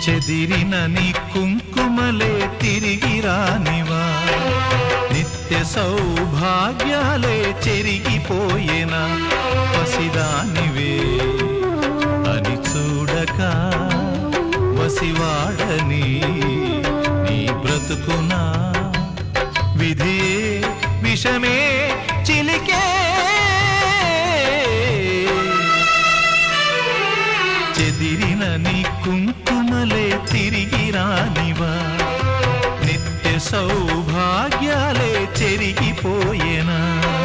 చెదిరిన నీ కుంకుమలే తిరిగి రానివా నిత్య సౌభాగ్యాలే చెరిగిపోయేనా పసిదానివే అని చూడక వసివాడని నీ బ్రతుకునా విధియే విషమే చిలికే చెదిరిన నీ కుంకుమలే తిరిగి రానివా నిత్య సౌభాగ్యాలే చెరిగిపోయేనా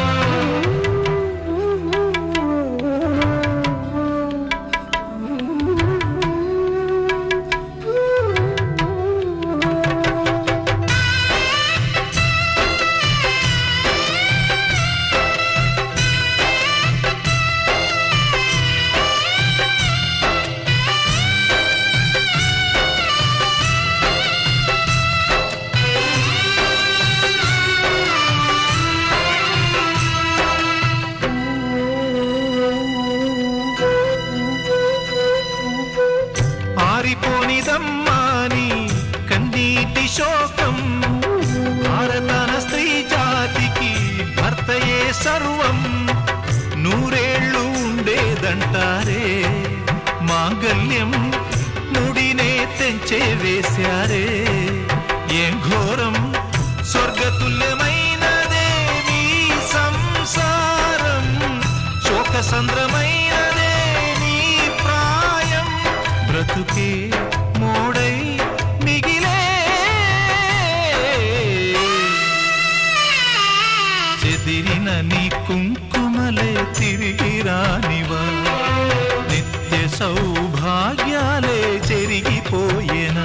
ఆరిపోనిదమ్మాని కన్నీటి శోకం భారతన స్త్రీ జాతికి భర్తయే సర్వం నూరేళ్ళు ఉండేదంటారే మాంగల్యం ముడినే తెంచే వేశారే ఏం ఘోరం స్వర్గతుల్యమైనదే నీ సంసారం శోకసంద్రమైనదే నీ ప్రాయం బ్రతుకే మోడై మిగిలే చెదిరిన నీ కుంకుమలే తిరిగి రానివా నిత్య సౌభాగ్యాలే చెరిగిపోయేనా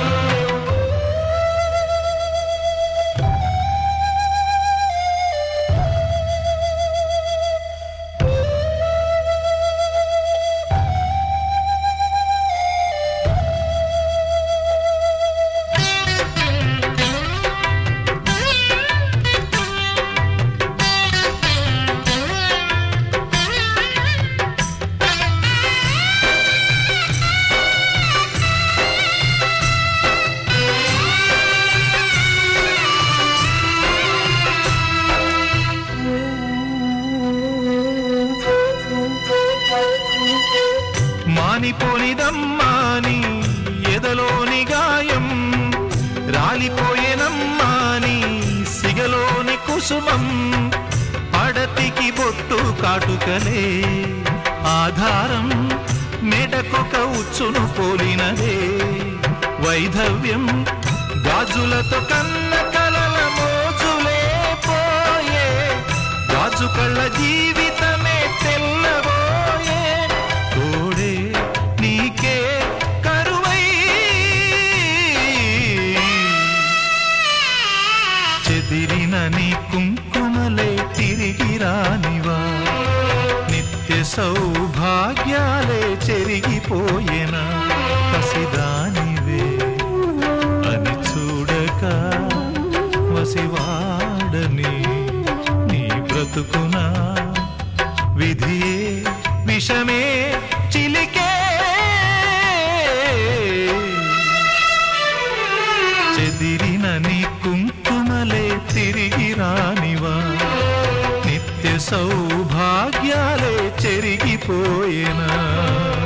మానిపోనిదమ్మాని ఎదలోని గాయం రాలిపోయేనమ్మాని సిగలోని కుసుమం పడతికి బొట్టు కాటుకలే ఆధారం మెడకొక ఉచ్చును పోలినదే వైధవ్యం గాజులతో కన్న కలల మోజులే పోయే గాజు కళ్ళ జీవితమే తెల్లబోయే తోడే నీకే కరువై చెదిరిన నీ కుంకుమలే తిరిగి రానివా నిత్య సౌభాగ్యాలే చెరిగిపోయేనా కసిదానివే అని చూడక వసివాడని నీ బ్రతుకునా విధియే విషమే చిలికే చెదిరిన నీ కుంకుమలే తిరిగి రానివా నిత్య సౌభాగ్యాలే చెరిగిపోయేనా